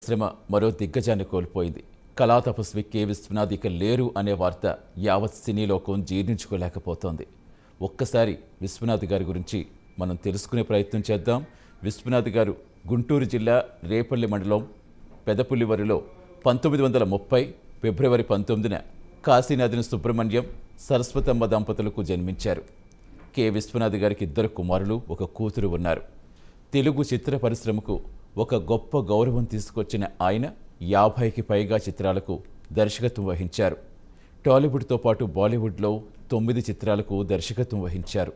పరిశ్రమ మరో దిగ్గజాన్ని కోల్పోయింది కళా తపస్వి కె విశ్వనాథ్ ఇక లేరు అనే వార్త యావత్ సినీ లోకం జీర్ణించుకోలేకపోతోంది ఒక్కసారి విశ్వనాథ్ గారి గురించి మనం తెలుసుకునే ప్రయత్నం చేద్దాం విశ్వనాథ్ గారు గుంటూరు జిల్లా రేపల్లి మండలం పెదపుల్లివరిలో పంతొమ్మిది వందల ముప్పై ఫిబ్రవరి పంతొమ్మిదిన కాశీనాథుని సుబ్రహ్మణ్యం సరస్వతమ్మ దంపతులకు జన్మించారు కె విశ్వనాథ్ గారికి ఇద్దరు కుమారులు ఒక కూతురు ఉన్నారు తెలుగు చిత్ర పరిశ్రమకు ఒక గొప్ప గౌరవం తీసుకొచ్చిన ఆయన యాభైకి పైగా చిత్రాలకు దర్శకత్వం వహించారు టాలీవుడ్తో పాటు బాలీవుడ్లో తొమ్మిది చిత్రాలకు దర్శకత్వం వహించారు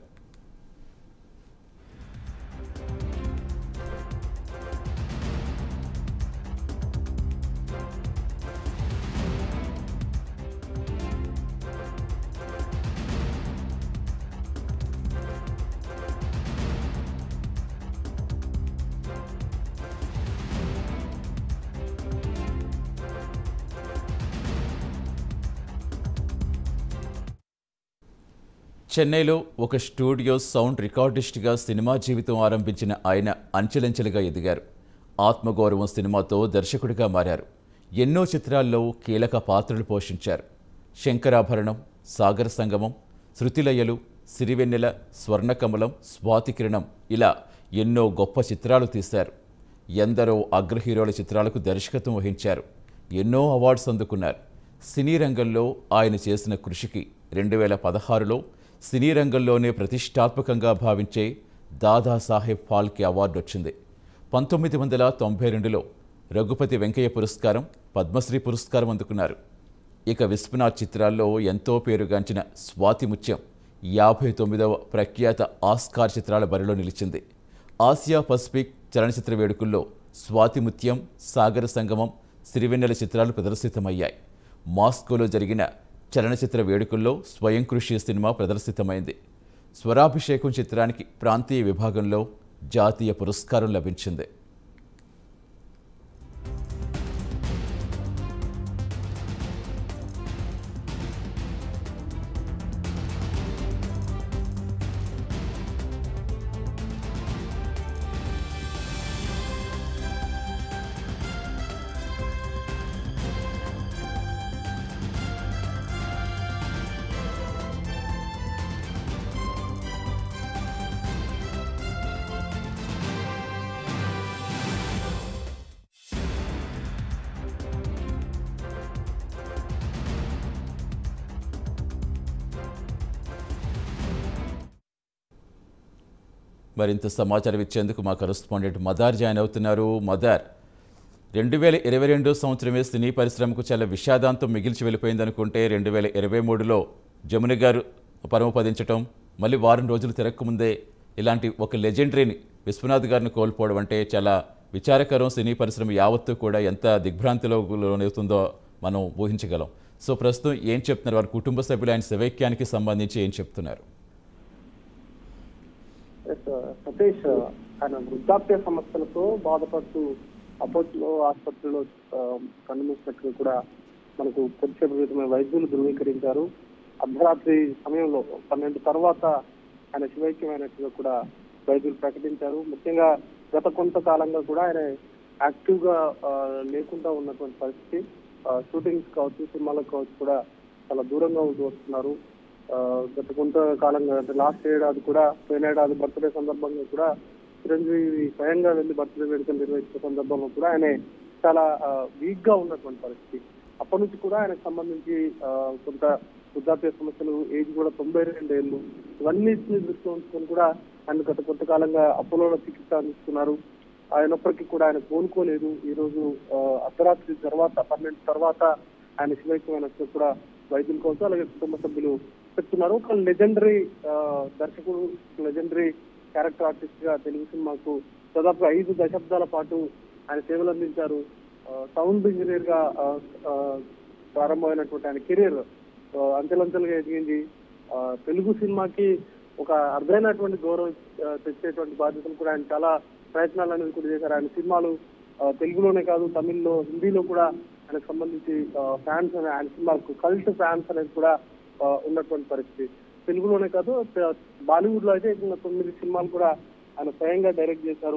చెన్నైలో ఒక స్టూడియో సౌండ్ రికార్డిస్ట్గా సినిమా జీవితం ఆరంభించిన ఆయన అంచెలంచెలుగా ఎదిగారు ఆత్మగౌరవం సినిమాతో దర్శకుడిగా మారారు ఎన్నో చిత్రాల్లో కీలక పాత్రలు పోషించారు శంకరాభరణం సాగర సంగమం శృతిలయలు సిరివెన్నెల స్వర్ణకమలం స్వాతికిరణం ఇలా ఎన్నో గొప్ప చిత్రాలు తీశారు ఎందరో అగ్ర హీరోల చిత్రాలకు దర్శకత్వం వహించారు ఎన్నో అవార్డ్స్ అందుకున్నారు సినీ రంగంలో ఆయన చేసిన కృషికి రెండు వేల పదహారులో సినీ రంగంలోనే ప్రతిష్టాత్మకంగా భావించే దాదాసాహెబ్ ఫాల్కే అవార్డు వచ్చింది పంతొమ్మిది వందల తొంభై రెండులో రఘుపతి వెంకయ్య పురస్కారం పద్మశ్రీ పురస్కారం అందుకున్నారు ఇక విశ్వనాథ్ చిత్రాల్లో ఎంతో పేరుగాంచిన స్వాతి ముత్యం యాభై తొమ్మిదవ ప్రఖ్యాత ఆస్కార్ చిత్రాల బరిలో నిలిచింది ఆసియా పసిఫిక్ చలనచిత్ర వేడుకల్లో స్వాతి ముత్యం సాగర సంగమం సిరివెన్నెల చిత్రాలు ప్రదర్శితమయ్యాయి మాస్కోలో జరిగిన చలనచిత్ర వేడుకల్లో స్వయం కృషి సినిమా ప్రదర్శితమైంది స్వరాభిషేకం చిత్రానికి ప్రాంతీయ విభాగంలో జాతీయ పురస్కారం లభించింది మరింత సమాచారం ఇచ్చేందుకు మా కరెస్పాండెంట్ మదార్ జాయిన్ అవుతున్నారు మదార్ రెండు వేల ఇరవై రెండో సంవత్సరమే సినీ పరిశ్రమకు చాలా విషాదాంతం మిగిల్చి వెళ్ళిపోయింది అనుకుంటే రెండు వేల ఇరవై మూడులో జమున గారు పరమపదించటం మళ్ళీ వారం రోజులు తిరగకముందే ఇలాంటి ఒక లెజెండరీని విశ్వనాథ్ గారిని కోల్పోవడం అంటే చాలా విచారకరం సినీ పరిశ్రమ యావత్తు కూడా ఎంత దిగ్భ్రాంతిలో లోనవుతుందో మనం ఊహించగలం సో ప్రస్తుతం ఏం చెప్తున్నారు వారి కుటుంబ సభ్యులు ఆయన శవైక్యానికి సంబంధించి ఏం చెప్తున్నారు ఎస్, సతీష్ ఆయన వృద్ధాప్య సమస్యలతో బాధపడుతూ అపోలో ఆసుపత్రిలో ఆ, కన్నుమూసినట్లు కూడా మనకు కొద్దిసేపు క్రితమే వైద్యులు ధృవీకరించారు అర్ధరాత్రి సమయంలో పన్నెండు తర్వాత ఆయన శివైక్యమైనట్టుగా కూడా వైద్యులు ప్రకటించారు ముఖ్యంగా గత కొంతకాలంగా కూడా ఆయన యాక్టివ్ గా ఆ, లేకుండా ఉన్నటువంటి పరిస్థితి షూటింగ్స్ కావచ్చు సినిమాలకు కావచ్చు కూడా చాలా దూరంగా ఉంటూ వస్తున్నారు ఆ, గత కొంతకాలంగా అంటే లాస్ట్ ఏడాది కూడా పోయిన ఏడాది బర్త్డే సందర్భంగా కూడా చిరంజీవి స్వయంగా వెళ్ళి బర్త్డే వేడుకలు నిర్వహించిన సందర్భంలో కూడా ఆయన చాలా వీక్ గా ఉన్నటువంటి పరిస్థితి అప్పటి నుంచి కూడా ఆయనకు సంబంధించి ఆ, కొంత వృద్ధాప్య సమస్యలు ఏజ్ కూడా తొంభై రెండు ఏళ్ళు ఇవన్నిటిని దృష్టిలో ఉంచుకొని కూడా ఆయన గత కొంతకాలంగా అపోలోలో చికిత్స అందిస్తున్నారు అయినప్పటికీ కూడా ఆయన కోలుకోలేదు ఈ రోజు ఆ, అర్ధరాత్రి తర్వాత పన్నెండు తర్వాత ఆయన శివైక్యమైనట్లు కూడా వైద్యులు కోసం అలాగే కుటుంబ సభ్యులు చెప్తున్నారు ఒక లెజెండరీ దర్శకుడు లెజెండరీ క్యారెక్టర్ ఆర్టిస్ట్ గా తెలుగు సినిమాకు దాదాపు ఐదు దశాబ్దాల పాటు ఆయన సేవలు అందించారు సౌండ్ ఇంజనీర్ గా ఆ, ఆ, ప్రారంభమైనటువంటి ఆయన కెరీర్ అంచెలంచెలుగా ఎదిగింది ఆ, తెలుగు సినిమాకి ఒక అర్థమైనటువంటి గౌరవం ఆ, తెచ్చేటువంటి బాధ్యతలు కూడా ఆయన చాలా ప్రయత్నాలు అనేది కూడా చేశారు ఆయన సినిమాలు ఆ, తెలుగులోనే కాదు తమిళ్లో హిందీలో కూడా ఆయనకు సంబంధించి ఫ్యాన్స్ అనే ఆయన సినిమాకు కల్ట్ ఫ్యాన్స్ అనేది కూడా ఆ, ఉన్నటువంటి పరిస్థితి తెలుగులోనే కాదు త- బాలీవుడ్ లో అయితే ఇంకా తొమ్మిది సినిమాలు కూడా ఆయన స్వయంగా డైరెక్ట్ చేశారు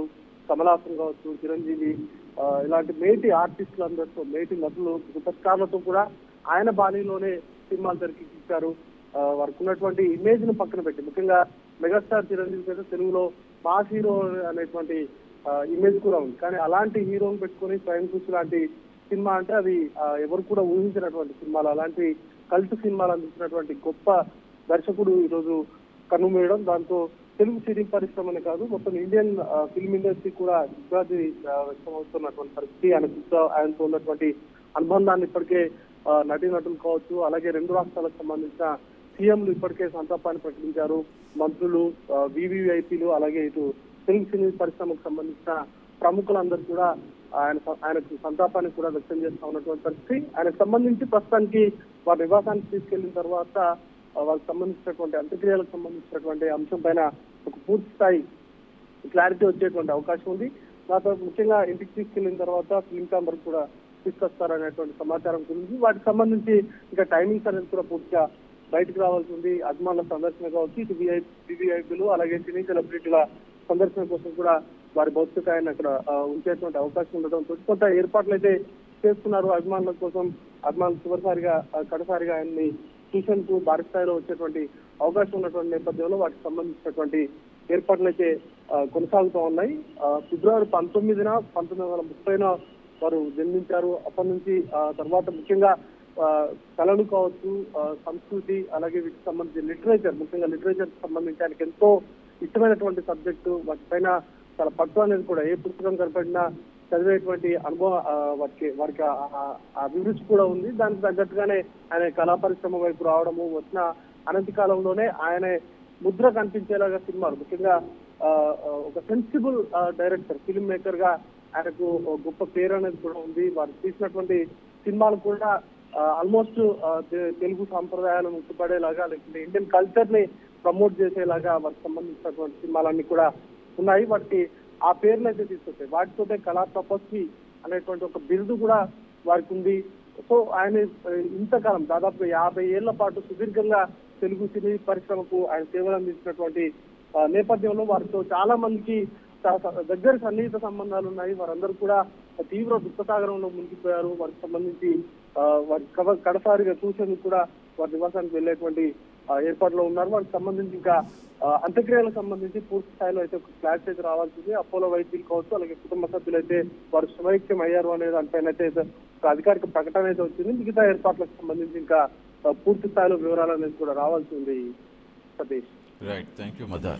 కమల్ హాసన్ కావచ్చు చిరంజీవి ఆ, ఇలాంటి మేటి ఆర్టిస్టులు అందరితో మేటి నటులు సూపర్ స్టార్లతో కూడా ఆయన బాణీలోనే సినిమాలు తెరకెక్కించారు ఆ, వారికి ఉన్నటువంటి ఇమేజ్ ను పక్కన పెట్టి ముఖ్యంగా మెగాస్టార్ చిరంజీవి అయితే తెలుగులో మాస్ హీరో అనేటువంటి ఇమేజ్ కూడా ఉంది కానీ అలాంటి హీరోని పెట్టుకొని స్వయం కృషి లాంటి సినిమా అంటే అది ఆ, ఎవరు కూడా ఊహించినటువంటి సినిమాలు అలాంటి కల్ట్ సినిమాలు అందించినటువంటి గొప్ప దర్శకుడు ఈరోజు కన్నుమూయడం దాంతో తెలుగు సినీ పరిశ్రమనే కాదు మొత్తం ఇండియన్ ఆ, ఫిల్మ్ ఇండస్ట్రీ కూడా దిగ్గాది ఆ, వ్యక్తమవుతున్నటువంటి పరిస్థితి ఆయన ఆయనతో ఉన్నటువంటి అనుబంధాన్ని ఇప్పటికే ఆ, నటీనటులు కావచ్చు అలాగే రెండు రాష్ట్రాలకు సంబంధించిన సీఎంలు ఇప్పటికే సంతాపాన్ని ప్రకటించారు మంత్రులు వివిఐపీలు అలాగే ఇటు తెలుగు సినీ పరిశ్రమకు సంబంధించిన ప్రముఖులందరూ కూడా ఆయన ఆయనకు సంతాపాన్ని కూడా వ్యక్తం చేస్తా ఉన్నటువంటి పరిస్థితి ఆయనకు సంబంధించి ప్రస్తుతానికి వారి నివాసానికి తీసుకెళ్లిన తర్వాత ఆ, వాళ్ళకి సంబంధించినటువంటి అంత్యక్రియలకు సంబంధించినటువంటి అంశం పైన ఒక పూర్తి స్థాయి క్లారిటీ వచ్చేటువంటి అవకాశం ఉంది దాంతో ముఖ్యంగా ఇంటికి తీసుకెళ్లిన తర్వాత ఫిల్మ్ ఛాంబర్ కూడా తీసుకొస్తారనేటువంటి సమాచారం గురించి వాటికి సంబంధించి ఇంకా టైమింగ్స్ అనేది కూడా పూర్తిగా బయటకు రావాల్సి ఉంది అభిమానుల సందర్శన కావచ్చు ఇటు వివిఐపీలు అలాగే సినీ సెలబ్రిటీల సందర్శన కోసం కూడా వారి భౌతికాయాన్ని అక్కడ ఆ, ఉంచేటువంటి అవకాశం ఉండడంతో కొంత ఏర్పాట్లు అయితే చేస్తున్నారు అభిమానుల కోసం అభిమానులు చివరిసారిగా ఆ, కడసారిగా ఆయన్ని చూసేందుకు భారీ స్థాయిలో వచ్చేటువంటి అవకాశం ఉన్నటువంటి నేపథ్యంలో వాటికి సంబంధించినటువంటి ఏర్పాట్లు అయితే ఆ, కొనసాగుతూ ఉన్నాయి ఆ, ఫిబ్రవరి పంతొమ్మిదిన పంతొమ్మిది వందల ముప్పైన వారు జన్మించారు అప్పటి నుంచి ఆ, తర్వాత ముఖ్యంగా ఆ, కళలు కావచ్చు ఆ, సంస్కృతి అలాగే వీటికి సంబంధించి లిటరేచర్ ముఖ్యంగా లిటరేచర్ సంబంధించి ఆయనకి ఎంతో ఇష్టమైనటువంటి సబ్జెక్టు వాటిపైన చాలా పట్టు అనేది కూడా ఏ పుస్తకం కనపడినా చదివేటువంటి అనుభవం ఆ, వారికి వారికి ఆ- ఆ- ఆ అభిరుచి కూడా ఉంది దానికి తగ్గట్టుగానే ఆయన కళా పరిశ్రమ వైపు రావడము వచ్చిన అనంత కాలంలోనే ఆయన ముద్ర కనిపించేలాగా సినిమాలు ముఖ్యంగా ఆ, ఆ, ఒక సెన్సిబుల్ డైరెక్టర్ ఫిల్మ్ మేకర్ గా ఆయనకు ఒక గొప్ప పేరు అనేది కూడా ఉంది వారు తీసినటువంటి సినిమాలు కూడా ఆల్మోస్ట్ తెలుగు సాంప్రదాయాలను ఉట్టుపడేలాగా లేకపోతే ఇండియన్ కల్చర్ ని ప్రమోట్ చేసేలాగా వారికి సంబంధించినటువంటి సినిమాలన్నీ కూడా ఉన్నాయి వాటికి ఆ పేర్లు అయితే తీసుకొచ్చాయి వాటితోటే కళా తపస్వి అనేటువంటి ఒక బిరుదు కూడా వారికి ఉంది సో ఆయన ఆ, ఇంతకాలం దాదాపు యాభై ఏళ్ల పాటు సుదీర్ఘంగా తెలుగు సినీ పరిశ్రమకు ఆయన సేవలు అందించినటువంటి ఆ, నేపథ్యంలో వారితో చాలా మందికి చాలా స- దగ్గర సన్నిహిత సంబంధాలు ఉన్నాయి వారందరూ కూడా తీవ్ర దుఃఖసాగరంలో మునిగిపోయారు వారికి సంబంధించి ఆ, వారి కవ- కడసారిగా చూసేందుకు కూడా వారి నివాసానికి వెళ్ళేటువంటి ఆ, ఏర్పాట్లో ఉన్నారు వారికి సంబంధించి ఇంకా ఆ, అంత్యక్రియలకు సంబంధించి పూర్తి స్థాయిలో అయితే ఒక క్లారిటీ అయితే రావాల్సింది అపోలో వైద్యులు కావచ్చు అలాగే కుటుంబ సభ్యులు అయితే వారు శివైక్యం అయ్యారు అనే దానిపైన అయితే ఒక అధికారిక ప్రకటన అయితే వచ్చింది మిగతా ఏర్పాట్లకు సంబంధించి ఇంకా ఆ, పూర్తి స్థాయిలో వివరాలు అనేది కూడా రావాల్సి ఉంది సతీష్ రైట్ థ్యాంక్ యూ మదార్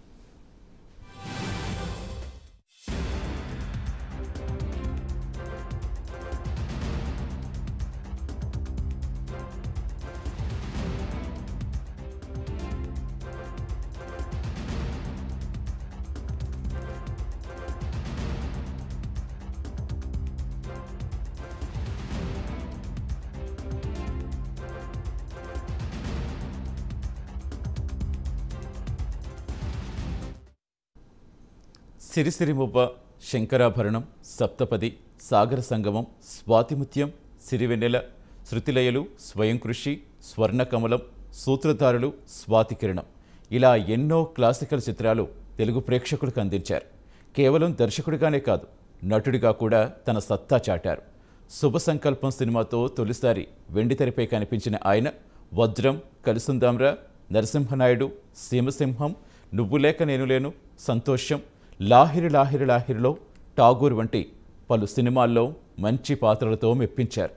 సిరిసిరిమువ్వ శంకరాభరణం సప్తపది సాగర సంగమం స్వాతిముత్యం సిరివెన్నెల శృతిలయలు స్వయం కృషి స్వర్ణకమలం సూత్రధారులు స్వాతికిరణం ఇలా ఎన్నో క్లాసికల్ చిత్రాలు తెలుగు ప్రేక్షకులకు అందించారు కేవలం దర్శకుడిగానే కాదు నటుడిగా కూడా తన సత్తా చాటారు శుభ సంకల్పం సినిమాతో తొలిసారి వెండితెరపై కనిపించిన ఆయన వజ్రం కలిసుందాంరా నరసింహనాయుడు సీమసింహం నువ్వు లేక నేను లేను సంతోషం లాహిరి లాహిరి లాహిరిలో ఠాగూర్ వంటి పలు సినిమాల్లో మంచి పాత్రలతో మెప్పించారు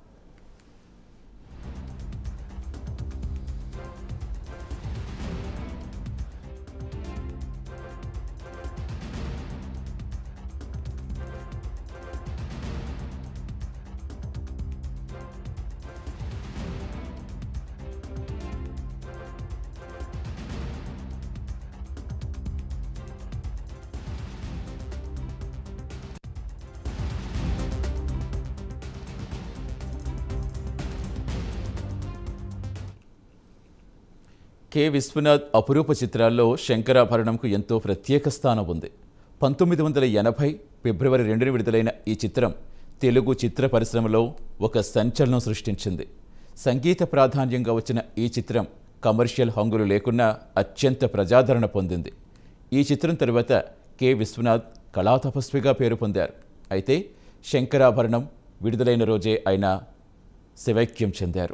కె విశ్వనాథ్ అపురూప చిత్రాల్లో శంకరాభరణంకు ఎంతో ప్రత్యేక స్థానం ఉంది పంతొమ్మిది వందల ఎనభై ఫిబ్రవరి రెండున విడుదలైన ఈ చిత్రం తెలుగు చిత్ర పరిశ్రమలో ఒక సంచలనం సృష్టించింది సంగీత ప్రాధాన్యంగా వచ్చిన ఈ చిత్రం కమర్షియల్ హంగులు లేకున్నా అత్యంత ప్రజాదరణ పొందింది ఈ చిత్రం తరువాత కె విశ్వనాథ్ కళాతపస్విగా పేరు పొందారు అయితే శంకరాభరణం విడుదలైన రోజే ఆయన శివైక్యం చెందారు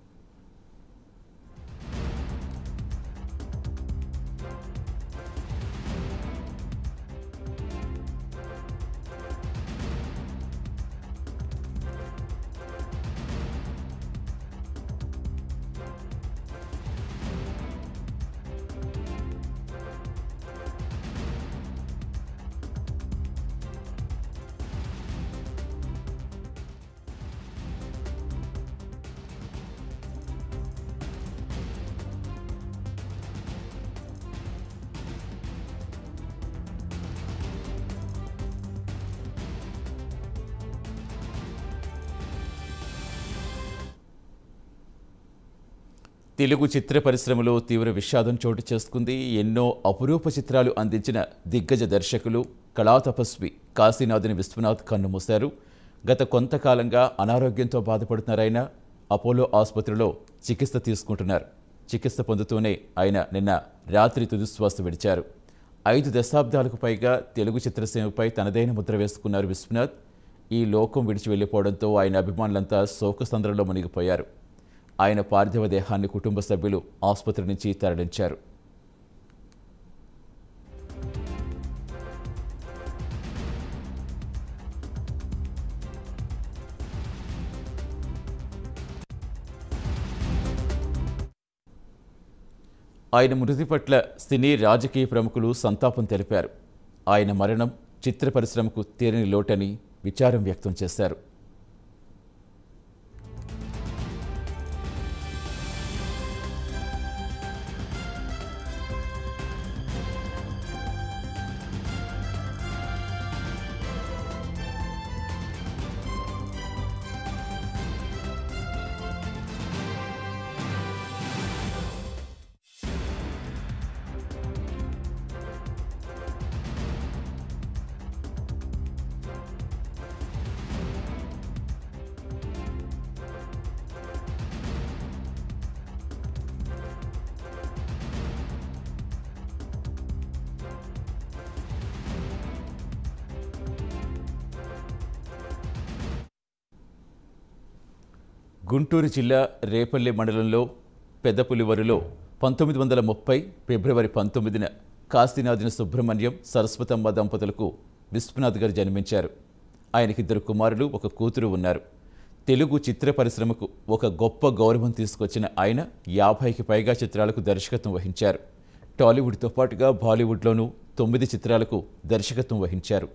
తెలుగు చిత్ర పరిశ్రమలో తీవ్ర విషాదం చోటు చేసుకుంది ఎన్నో అపురూప చిత్రాలు అందించిన దిగ్గజ దర్శకులు కళాతపస్వి కాశీనాథుని విశ్వనాథ్ కన్నుమూశారు గత కొంతకాలంగా అనారోగ్యంతో బాధపడుతున్నారాయన అపోలో ఆసుపత్రిలో చికిత్స తీసుకుంటున్నారు చికిత్స పొందుతూనే ఆయన నిన్న రాత్రి తుదిశ్వాస విడిచారు ఐదు దశాబ్దాలకు పైగా తెలుగు చిత్రసీమపై తనదైన ముద్ర వేసుకున్నారు విశ్వనాథ్ ఈ లోకం విడిచి వెళ్ళిపోవడంతో ఆయన అభిమానులంతా శోకసంద్రంలో మునిగిపోయారు ఆయన పార్థివ దేహాన్ని కుటుంబ సభ్యులు ఆసుపత్రి నుంచి తరలించారు ఆయన మృతి పట్ల సినీ రాజకీయ ప్రముఖులు సంతాపం తెలిపారు ఆయన మరణం చిత్ర పరిశ్రమకు తీరని లోటని విచారం వ్యక్తం చేశారు గుంటూరు జిల్లా రేపల్లె మండలంలో పెద్దపులివరులో పంతొమ్మిది వందల ముప్పై ఫిబ్రవరి పంతొమ్మిదిన కాశీనాథుని సుబ్రహ్మణ్యం సరస్వతమ్మ దంపతులకు విశ్వనాథ్ గారు జన్మించారు ఆయనకి ఇద్దరు కుమారులు ఒక కూతురు ఉన్నారు తెలుగు చిత్ర పరిశ్రమకు ఒక గొప్ప గౌరవం తీసుకొచ్చిన ఆయన యాభైకి పైగా చిత్రాలకు దర్శకత్వం వహించారు టాలీవుడ్తో పాటుగా బాలీవుడ్లోనూ తొమ్మిది చిత్రాలకు దర్శకత్వం వహించారు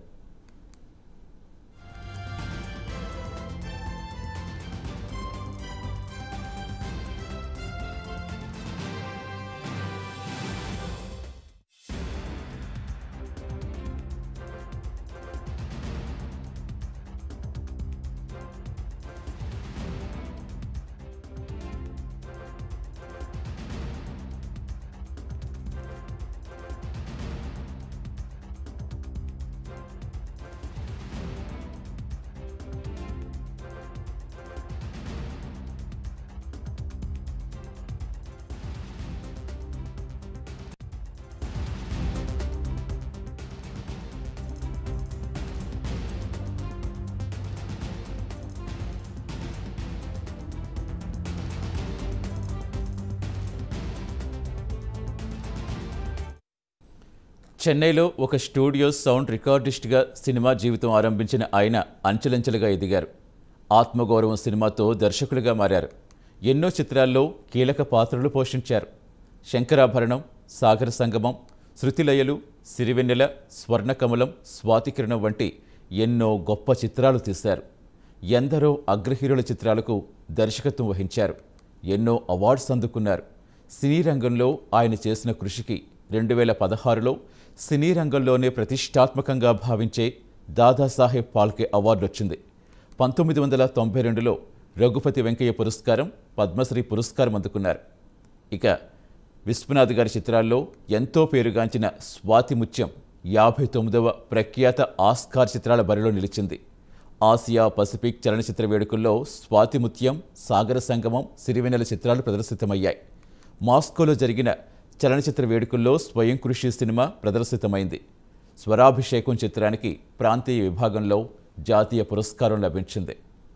చెన్నైలో ఒక స్టూడియో సౌండ్ రికార్డిస్ట్గా సినిమా జీవితం ఆరంభించిన ఆయన అంచెలంచెలుగా ఎదిగారు ఆత్మగౌరవం సినిమాతో దర్శకులుగా మారారు ఎన్నో చిత్రాల్లో కీలక పాత్రలు పోషించారు శంకరాభరణం సాగర సంగమం శృతిలయలు సిరివెన్నెల స్వర్ణకమలం స్వాతికిరణం వంటి ఎన్నో గొప్ప చిత్రాలు తీశారు ఎందరో అగ్రహీరుల చిత్రాలకు దర్శకత్వం వహించారు ఎన్నో అవార్డ్స్ అందుకున్నారు సినీ రంగంలో ఆయన చేసిన కృషికి రెండు వేల పదహారులో సినీ రంగంలోనే ప్రతిష్టాత్మకంగా భావించే దాదాసాహెబ్ పాల్కే అవార్డు వచ్చింది పంతొమ్మిది వందల తొంభై రెండులో రఘుపతి వెంకయ్య పురస్కారం పద్మశ్రీ పురస్కారం అందుకున్నారు ఇక విశ్వనాథ్ గారి చిత్రాల్లో ఎంతో పేరుగాంచిన స్వాతి ముత్యం యాభై తొమ్మిదవ ప్రఖ్యాత ఆస్కార్ చిత్రాల బరిలో నిలిచింది ఆసియా పసిఫిక్ చలనచిత్ర వేడుకల్లో స్వాతి ముత్యం సాగర సంగమం సిరివెన్నెల చిత్రాలు ప్రదర్శితమయ్యాయి మాస్కోలో జరిగిన చలనచిత్ర వేడుకల్లో స్వయం కృషి సినిమా ప్రదర్శితమైంది స్వరాభిషేకం చిత్రానికి ప్రాంతీయ విభాగంలో జాతీయ పురస్కారం లభించింది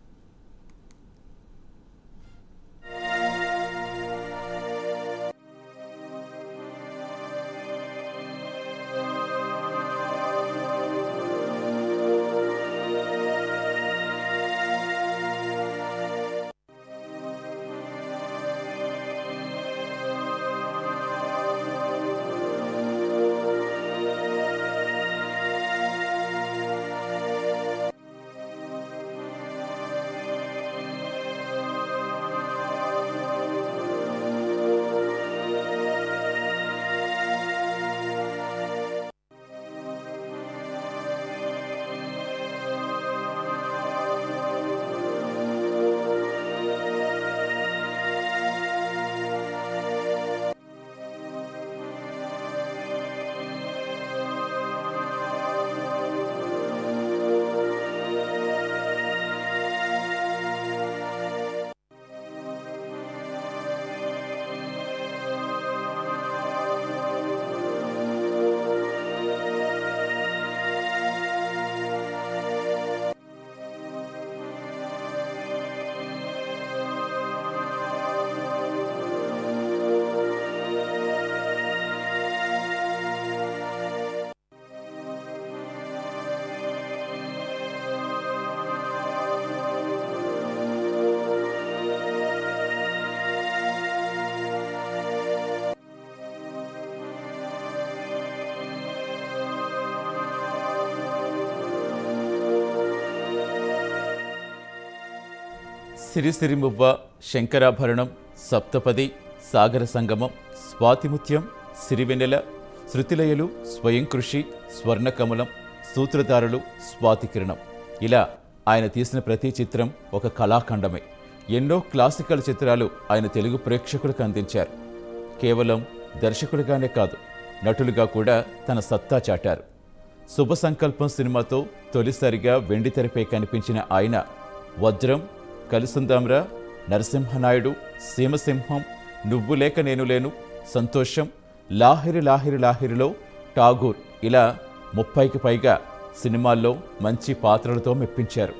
సిరిసిరిమువ్వ శంకరాభరణం సప్తపది సాగర సంగమం స్వాతిముత్యం సిరివెన్నెల శృతిలయలు స్వయం కృషి స్వర్ణకమలం సూత్రధారులు స్వాతికిరణం ఇలా ఆయన తీసిన ప్రతి చిత్రం ఒక కళాఖండమే ఎన్నో క్లాసికల్ చిత్రాలు ఆయన తెలుగు ప్రేక్షకులకు అందించారు కేవలం దర్శకుడిగానే కాదు నటులుగా కూడా తన సత్తా చాటారు శుభ సంకల్పం సినిమాతో తొలిసారిగా వెండితెరపై కనిపించిన ఆయన వజ్రం కలిసుందాంరా నరసింహనాయుడు సీమసింహం నువ్వు లేక నేను లేను సంతోషం లాహిరి లాహిరి లాహిరిలో ఠాగూర్ ఇలా ముప్పైకి పైగా సినిమాల్లో మంచి పాత్రలతో మెప్పించారు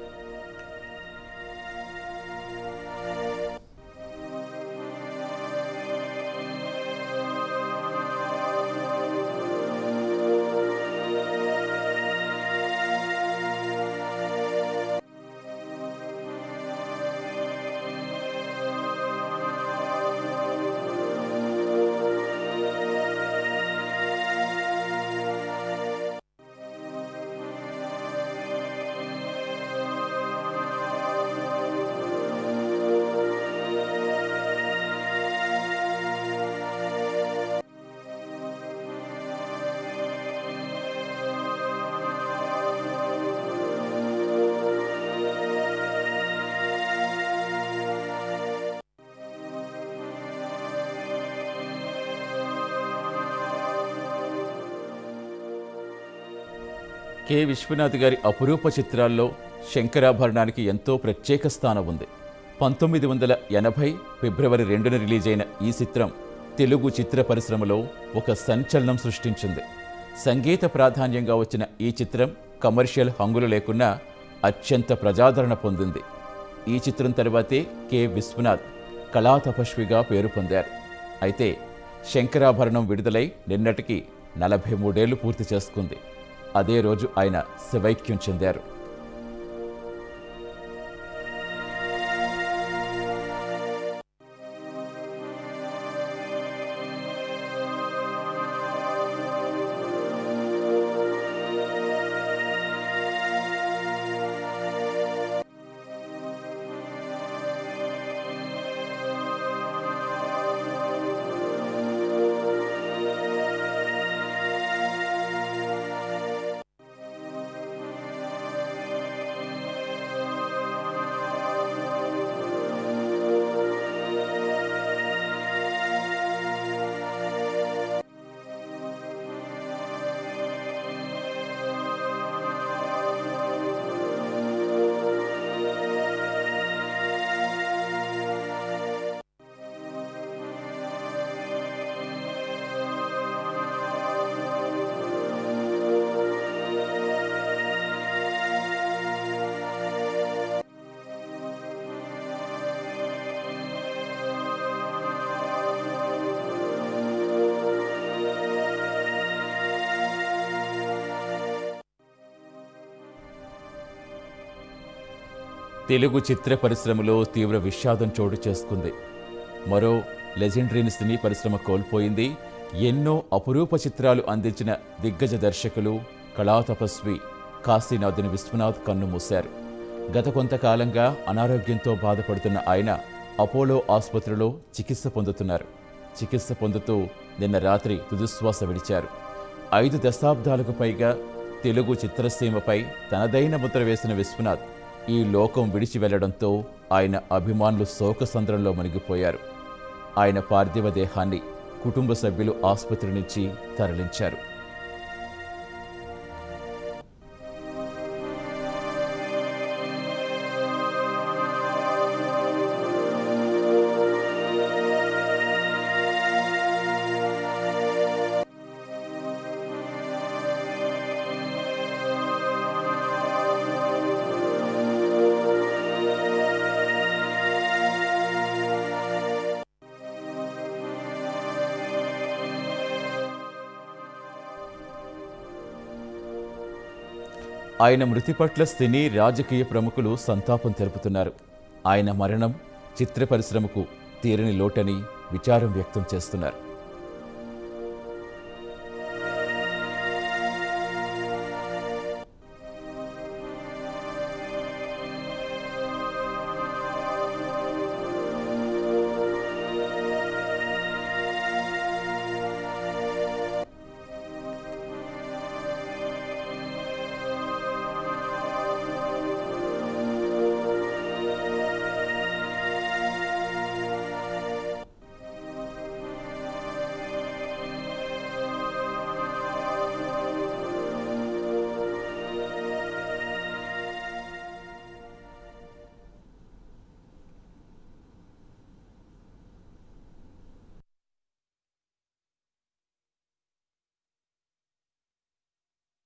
కె విశ్వనాథ్ గారి అపురూప చిత్రాల్లో శంకరాభరణానికి ఎంతో ప్రత్యేక స్థానం ఉంది పంతొమ్మిది వందల ఎనభై ఫిబ్రవరి రెండున రిలీజ్ అయిన ఈ చిత్రం తెలుగు చిత్ర పరిశ్రమలో ఒక సంచలనం సృష్టించింది సంగీత ప్రాధాన్యంగా వచ్చిన ఈ చిత్రం కమర్షియల్ హంగులు లేకున్నా అత్యంత ప్రజాదరణ పొందింది ఈ చిత్రం తర్వాతే కె విశ్వనాథ్ కళా తపస్విగా పేరు పొందారు అయితే శంకరాభరణం విడుదలై నిన్నటికి నలభై మూడేళ్లు పూర్తి చేసుకుంది అదే రోజు ఆయన శివైక్యం చెందారు తెలుగు చిత్ర పరిశ్రమలో తీవ్ర విషాదం చోటు చేసుకుంది మరో లెజెండరీని సినీ పరిశ్రమ కోల్పోయింది ఎన్నో అపురూప చిత్రాలు అందించిన దిగ్గజ దర్శకులు కళాతపస్వి కాశీనాథుని విశ్వనాథ్ కన్ను మూశారు గత కొంతకాలంగా అనారోగ్యంతో బాధపడుతున్న ఆయన అపోలో ఆసుపత్రిలో చికిత్స పొందుతున్నారు చికిత్స పొందుతూ నిన్న రాత్రి తుదిశ్వాస విడిచారు ఐదు దశాబ్దాలకు పైగా తెలుగు చిత్రసీమపై తనదైన ముద్ర వేసిన విశ్వనాథ్ ఈ లోకం విడిచి వెళ్లడంతో ఆయన అభిమానులు శోకసంద్రంలో మునిగిపోయారు ఆయన పార్థివ దేహాన్ని కుటుంబ సభ్యులు ఆసుపత్రి నుంచి తరలించారు ఆయన మృతి పట్ల సినీ రాజకీయ ప్రముఖులు సంతాపం తెలుపుతున్నారు ఆయన మరణం చిత్ర పరిశ్రమకు తీరని లోటని విచారం వ్యక్తం చేస్తున్నారు